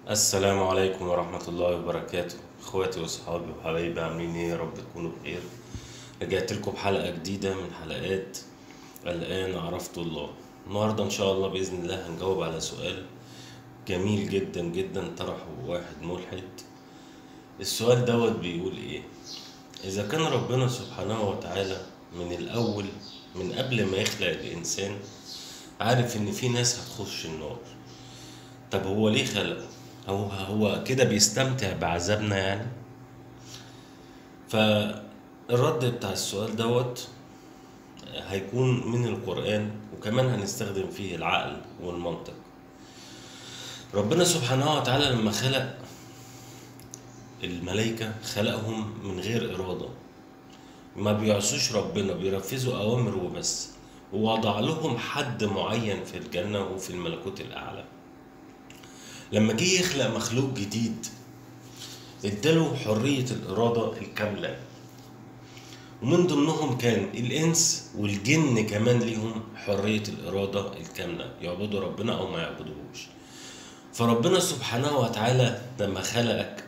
السلام عليكم ورحمة الله وبركاته اخواتي واصحابي وحبايبي عاملين ايه يا رب تكونوا بخير رجعت لكم بحلقة جديدة من حلقات الآن عرفت الله النهاردة ان شاء الله بإذن الله هنجاوب على سؤال جميل جدا جدا طرحه واحد ملحد السؤال دوت بيقول ايه إذا كان ربنا سبحانه وتعالى من الأول من قبل ما يخلق الإنسان عارف إن في ناس هتخش النار طب هو ليه خلق هو هو كده بيستمتع بعذابنا يعني فالرد بتاع السؤال دوت هيكون من القرآن وكمان هنستخدم فيه العقل والمنطق ربنا سبحانه وتعالى لما خلق الملائكة خلقهم من غير إرادة ما بيعصوش ربنا بينفذوا أوامر وبس ووضع لهم حد معين في الجنة وفي الملكوت الأعلى لما جه يخلق مخلوق جديد اداله حرية الإرادة الكاملة ومن ضمنهم كان الإنس والجن كمان ليهم حرية الإرادة الكاملة يعبدوا ربنا أو ما يعبدوهوش فربنا سبحانه وتعالى لما خلقك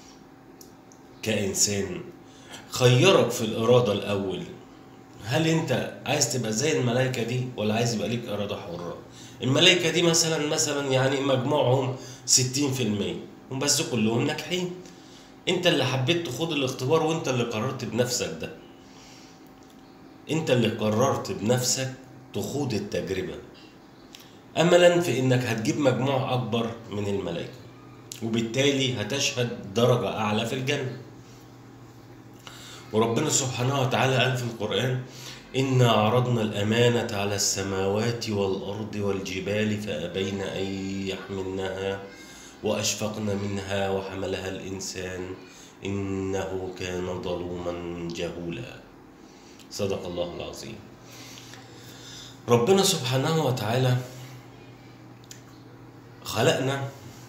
كإنسان خيرك في الإرادة الأول هل أنت عايز تبقى زي الملائكة دي ولا عايز يبقى ليك إرادة حرة؟ الملائكة دي مثلا مثلا يعني مجموعهم 60% هم بس كلهم ناجحين أنت اللي حبيت تخوض الاختبار وأنت اللي قررت بنفسك ده أنت اللي قررت بنفسك تخوض التجربة أملا في إنك هتجيب مجموع أكبر من الملائكة وبالتالي هتشهد درجة أعلى في الجنة وربنا سبحانه وتعالى قال في القرآن إنا عرضنا الأمانة على السماوات والأرض والجبال فأبين أن يحملنها وأشفقن منها وحملها الإنسان إنه كان ظلوما جهولا صدق الله العظيم ربنا سبحانه وتعالى خلقنا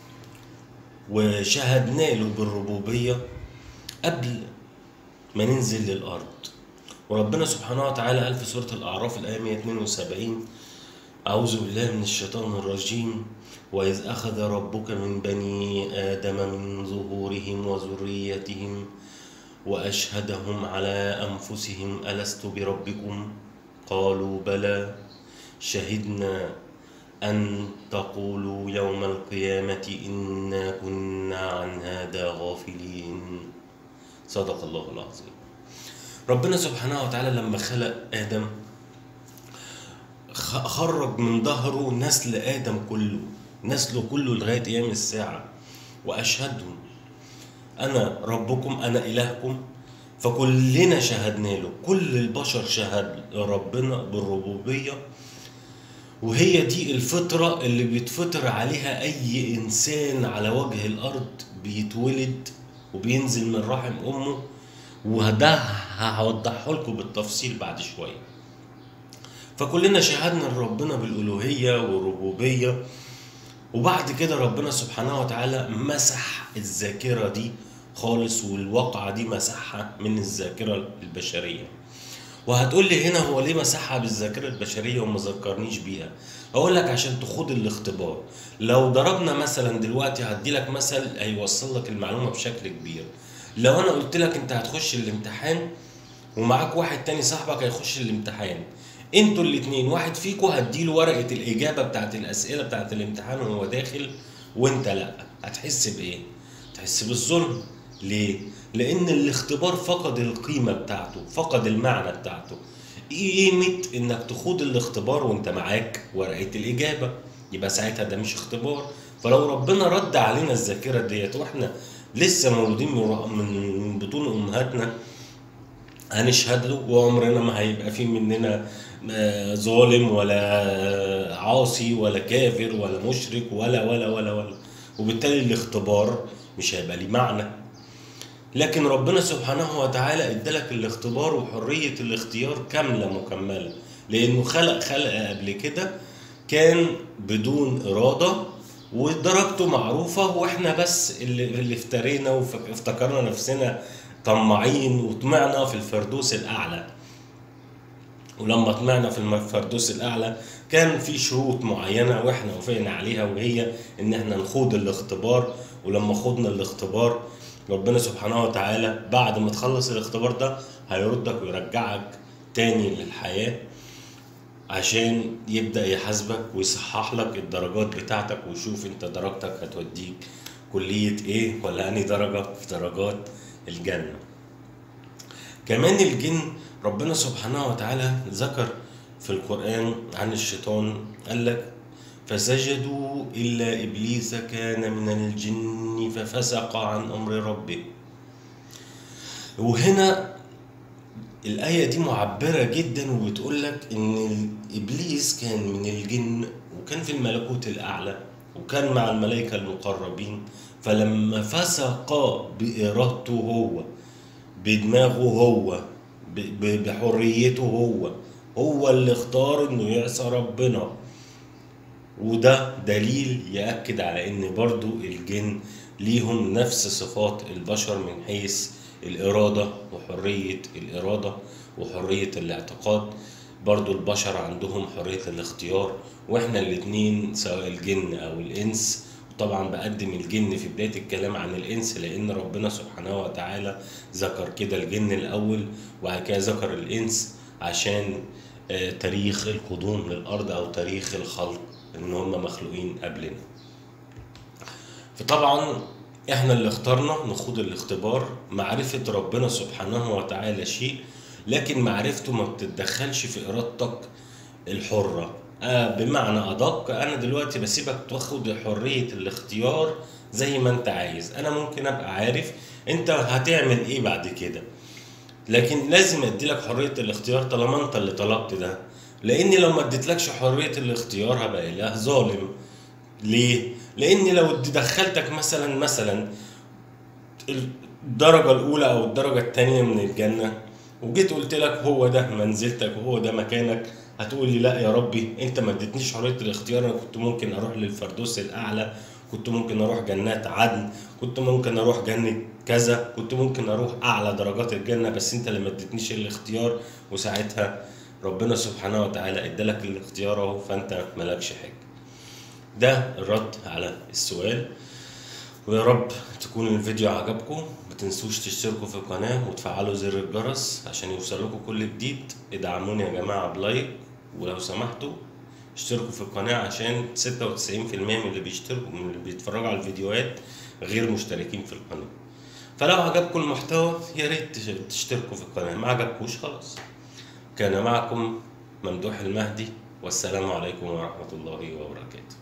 وشهدنا له بالربوبية قبل ما ننزل للأرض وربنا سبحانه وتعالى قال في سورة الأعراف الآية 172 أعوذ بالله من الشيطان الرجيم وإذ أخذ ربك من بني آدم من ظهورهم وذريتهم وأشهدهم على أنفسهم ألست بربكم قالوا بلى شهدنا أن تقولوا يوم القيامة إنا كنا عن هذا غافلين صدق الله العظيم ربنا سبحانه وتعالى لما خلق آدم خ- خرج من ظهره نسل آدم كله نسله كله لغاية أيام الساعة وأشهدهم أنا ربكم أنا إلهكم فكلنا شهدنا له كل البشر شهد ربنا بالربوبية وهي دي الفطرة اللي بيتفطر عليها أي إنسان على وجه الأرض بيتولد وبينزل من رحم أمه وده هوضحه لكم بالتفصيل بعد شوية فكلنا شهدنا لربنا بالألوهية والربوبية وبعد كده ربنا سبحانه وتعالى مسح الذاكرة دي خالص والواقعة دي مسحها من الذاكرة البشرية وهتقول لي هنا هو ليه مسحها بالذاكرة البشرية وما ذكرنيش بيها أقول لك عشان تخوض الاختبار لو ضربنا مثلا دلوقتي هدي لك مثل هيوصل لك المعلومة بشكل كبير لو أنا قلت لك أنت هتخش الامتحان ومعاك واحد تاني صاحبك هيخش الامتحان انتوا الاتنين واحد فيكوا هديله ورقة الإجابة بتاعت الأسئلة بتاعت الامتحان وهو داخل وانت لأ هتحس بإيه؟ تحس بالظلم ليه؟ لأن الاختبار فقد القيمة بتاعته فقد المعنى بتاعته قيمة إنك تخوض الاختبار وانت معاك ورقة الإجابة يبقى ساعتها ده مش اختبار فلو ربنا رد علينا الذاكرة ديت واحنا لسه مولودين من من بطون أمهاتنا هنشهد له وعمرنا ما هيبقى في مننا آه، ظالم ولا عاصي ولا كافر ولا مشرك ولا ولا ولا ولا وبالتالي الاختبار مش هيبقى ليه معنى لكن ربنا سبحانه وتعالى ادالك الاختبار وحرية الاختيار كاملة مكملة لأنه خلق خلق قبل كده كان بدون إرادة ودرجته معروفة واحنا بس اللي, اللي افترينا وافتكرنا نفسنا طماعين وطمعنا في الفردوس الأعلى ولما طمعنا في الفردوس الاعلى كان في شروط معينه واحنا وافقنا عليها وهي ان احنا نخوض الاختبار ولما خضنا الاختبار ربنا سبحانه وتعالى بعد ما تخلص الاختبار ده هيردك ويرجعك تاني للحياه عشان يبدأ يحاسبك ويصحح لك الدرجات بتاعتك ويشوف انت درجتك هتوديك كلية ايه ولا انهي درجة في درجات الجنة كمان الجن ربنا سبحانه وتعالى ذكر في القرآن عن الشيطان قال لك فسجدوا إلا إبليس كان من الجن ففسق عن أمر ربه وهنا الآية دي معبرة جدا وبتقول لك إن إبليس كان من الجن وكان في الملكوت الأعلى وكان مع الملائكة المقربين فلما فسق بإرادته هو بدماغه هو ب- ب- بحريته هو هو اللي اختار إنه يعصى ربنا وده دليل يأكد على إن برضو الجن ليهم نفس صفات البشر من حيث الإرادة وحرية الإرادة وحرية الاعتقاد برضو البشر عندهم حرية الاختيار وإحنا الاتنين سواء الجن أو الإنس طبعا بقدم الجن في بداية الكلام عن الإنس لأن ربنا سبحانه وتعالى ذكر كده الجن الأول وبعد كده ذكر الإنس عشان آه، تاريخ القدوم للأرض أو تاريخ الخلق إن هم مخلوقين قبلنا فطبعا احنا اللي اخترنا نخوض الاختبار معرفة ربنا سبحانه وتعالى شيء لكن معرفته ما بتتدخلش في ارادتك الحرة آه بمعنى ادق انا دلوقتي بسيبك تاخد حرية الاختيار زي ما انت عايز انا ممكن ابقى عارف انت هتعمل ايه بعد كده لكن لازم اديلك حريه الاختيار طالما انت اللي طلبت ده لاني لو ما اديتلكش حريه الاختيار هبقى اله ظالم ليه لاني لو دخلتك مثلا مثلا الدرجه الاولى او الدرجه الثانيه من الجنه وجيت قلت لك هو ده منزلتك وهو ده مكانك هتقول لي لا يا ربي انت ما اديتنيش حريه الاختيار انا كنت ممكن اروح للفردوس الاعلى كنت ممكن اروح جنات عدن كنت ممكن اروح جنة كذا كنت ممكن اروح اعلى درجات الجنة بس انت اللي ما اديتنيش الاختيار وساعتها ربنا سبحانه وتعالى ادالك الاختيار اهو فانت مالكش حاجة ده الرد على السؤال ويا رب تكون الفيديو عجبكم ما تنسوش تشتركوا في القناة وتفعلوا زر الجرس عشان يوصلكوا كل جديد ادعموني يا جماعة بلايك ولو سمحتوا اشتركوا في القناة عشان 96% من اللي بيشتركوا من اللي بيتفرجوا على الفيديوهات غير مشتركين في القناة فلو عجبكم المحتوى يا ريت تشتركوا في القناة ما عجبكوش خلاص كان معكم ممدوح المهدي والسلام عليكم ورحمة الله وبركاته